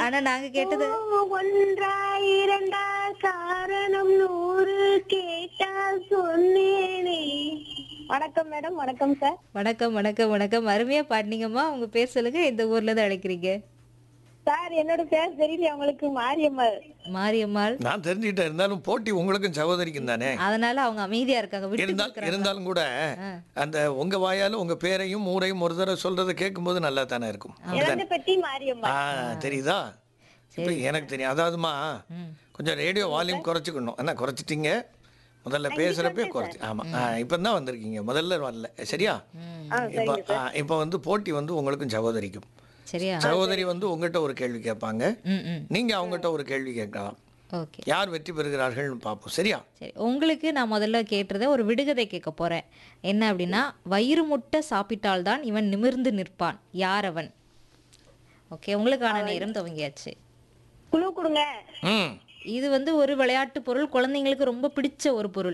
ஆனா நாங்க கேட்டது ஒன்றா இரண்டா காரணம் நூறு கேட்டால் சொன்னேனே வணக்கம் மேடம் வணக்கம் சார் வணக்கம் வணக்கம் வணக்கம் அருமையா பாடினீங்கம்மா உங்க பேர் சொல்லுங்க இந்த ஊர்ல இருந்து அழைக்கிறீங்க சார் என்னோட பேர் தெரியல உங்களுக்கு மாரியம்மாள் மாரியம்மாள் நான் தெரிஞ்சுக்கிட்டேன் இருந்தாலும் போட்டி உங்களுக்கும் சகோதரிக்கும் தானே அதனால அவங்க அமைதியா இருக்காங்க விட்டு இருந்தால் கொடுக்குறாங்க. இருந்தாலும் கூட அந்த உங்க வாயால உங்க பேரையும் ஊரையும் ஒரு தடவை சொல்றதை கேட்கும்போது நல்லா தானே இருக்கும் இறந்த பெட்டி மாரியம்மா ஆ தெரியுதா இப்போ எனக்கு தெரியும் அதாவதுமா ம். கொஞ்சம் ரேடியோ வால்யூம் குறைச்சிக்கணும் என்ன குறைச்சிட்டீங்க முதல்ல பேசுறப்பே குறைச்சி ஆமா ஆ இப்போ தான் வந்திருக்கீங்க முதல்ல வரல சரியா ம். இப்போ ஆ, இப்போ வந்து போட்டி வந்து உங்களுக்கும் சகோதரிக்கும் சரியா சகோதரி வந்து உங்ககிட்ட ஒரு கேள்வி கேட்பாங்க ம் ம் நீங்க அவங்ககிட்ட ஒரு கேள்வி கேட்கலாம் ஓகே யார் வெற்றி பெறுகிறார்கள்னு பார்ப்போம் சரியா சரி உங்களுக்கு நான் முதல்ல கேட்டதை ஒரு விடுகதை கேட்க போறேன் என்ன அப்படின்னா வயிறு முட்டை சாப்பிட்டால்தான் இவன் நிமிர்ந்து நிற்பான் யார் அவன் ஓகே உங்களுக்கான நேரம் துவங்கியாச்சு குழு கொடுங்க ம் இது வந்து ஒரு விளையாட்டு பொருள் குழந்தைங்களுக்கு ரொம்ப பிடிச்ச ஒரு பொருள்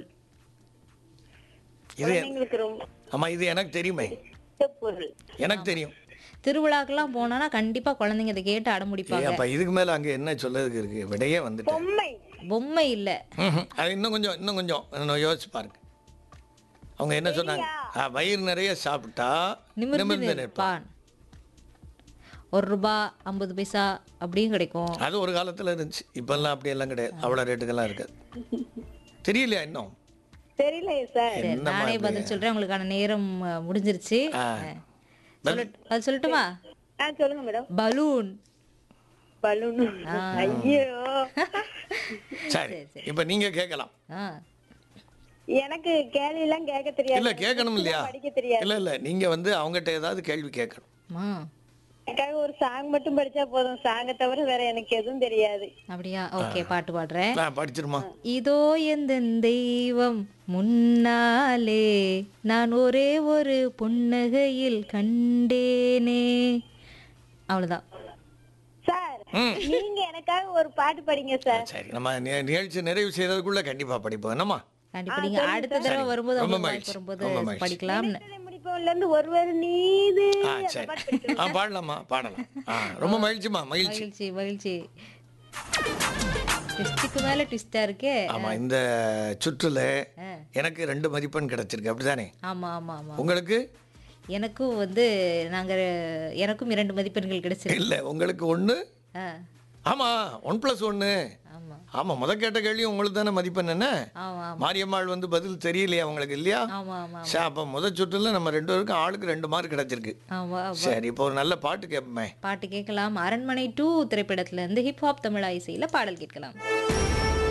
இது எங்களுக்கு ரொம்ப ஆமா இது எனக்கு தெரியுமே பிடிச்ச பொருள் எனக்கு தெரியும் திருவிழாக்கெல்லாம் போனோன்னா கண்டிப்பா குழந்தைங்க இதை கேட்டு அடம் ஏய், முடிப்பாங்க அப்ப இதுக்கு மேல அங்க என்ன சொல்லதுக்கு இருக்கு விடையே வந்துட்டேன் பொம்மை பொம்மை இல்ல ம்ஹும். அது இன்னும் கொஞ்சம் இன்னும் கொஞ்சம் இன்னும் யோசிச்சு பாருங்க அவங்க என்ன சொன்னாங்க ஆ, வயிறு நிறைய சாப்பிட்டா நிமிர்ந்து நிமிர்ந்து நிற்பான் நிற்பான் ஒரு ரூபா ஐம்பது பைசா அப்படியும் கிடைக்கும் அது ஒரு காலத்துல இருந்துச்சு இப்பெல்லாம் அப்படி எல்லாம் கிடையாது அவ்வளவு ரேட்டுக்கெல்லாம் இருக்காது தெரியலையா இன்னும் தெரியலையே சார் சரி, நானே பதில் சொல்றேன் உங்களுக்கான நேரம் அஹ், முடிஞ்சிருச்சு ஆ. சொல்லட்- அது சொல்லட்டுமா ஆ சொல்லுங்க மேடம் பலூன் பலூன் ஐயோ சரி இப்ப நீங்க கேட்கலாம் ஆ எனக்கு கேள்வி எல்லாம் கேட்க தெரியாது இல்ல கேட்கணும் இல்லையா படிக்க தெரியாது இல்ல இல்ல நீங்க வந்து அவங்ககிட்ட ஏதாவது கேள்வி கேட்கணும் அம்மா எனக்காக ஒரு சாங் மட்டும் படிச்சா போதும் சாங்கை தவிர வேற எனக்கு எதுவும் தெரியாது அப்படியா ஓகே பாட்டு பாடுறேன் நான் படிச்சிருமா இதோ எந்த தெய்வம் முன்னாலே நான் ஒரே ஒரு புன்னகையில் கண்டேனே அவ்வளவுதான் சார் நீங்க எனக்காக ஒரு பாட்டு படிங்க சார் சரி நம்ம நி- நிகழ்ச்சி நிறைவு செய்யறதுக்குள்ள கண்டிப்பா படிப்போம் என்னம்மா கண்டிப்பா நீங்க அடுத்த தடவை வரும்போது ரொம்ப உங்களுக்கு மகிழ்ச்சி, வாய்ப்பு வரும்போது ரொம்ப மகிழ்ச்சி. படிக்கலாம்னு முடிப்போம்ல இருந்து ஒருவர் நீது ஆ சரி ஆ பாடலாமா பாடலாம் ஆ ரொம்ப மகிழ்ச்சிமா மகிழ்ச்சி மகிழ்ச்சி மகிழ்ச்சி ட்விஸ்டுக்கு மேல ட்விஸ்டா இருக்கே ஆமா இந்த சுற்றுல ஆ. எனக்கு ரெண்டு மதிப்பெண் கிடைச்சிருக்கு அப்படிதானே ஆமா ஆமா ஆமா உங்களுக்கு எனக்கும் வந்து நாங்க எனக்கும் இரண்டு மதிப்பெண்கள் கிடைச்சிருக்கு இல்ல உங்களுக்கு ஒண்ணு ஆ, ஆமா ஒன் பிளஸ் ஒன்னு ஆமா ஆமா முத கேட்ட கேள்வி உங்களுக்கு தானே மதிப்பெண் என்ன ஆமா ஆமா மாரியம்மாள் வந்து பதில் தெரியலையா உங்களுக்கு இல்லையா ஆமா ஆமா சரி அப்போ முத சுற்றுல நம்ம ரெண்டு பேருக்கும் ஆளுக்கு ரெண்டு மார்க் கிடைச்சிருக்கு ஆமா சரி இப்போ ஒரு நல்ல பாட்டு கேட்போமே பாட்டு கேட்கலாம் அரண்மனை டூ திரைப்படத்துல இருந்து ஹிப்ஹாப் தமிழா இசையில பாடல் கேட்கலாம்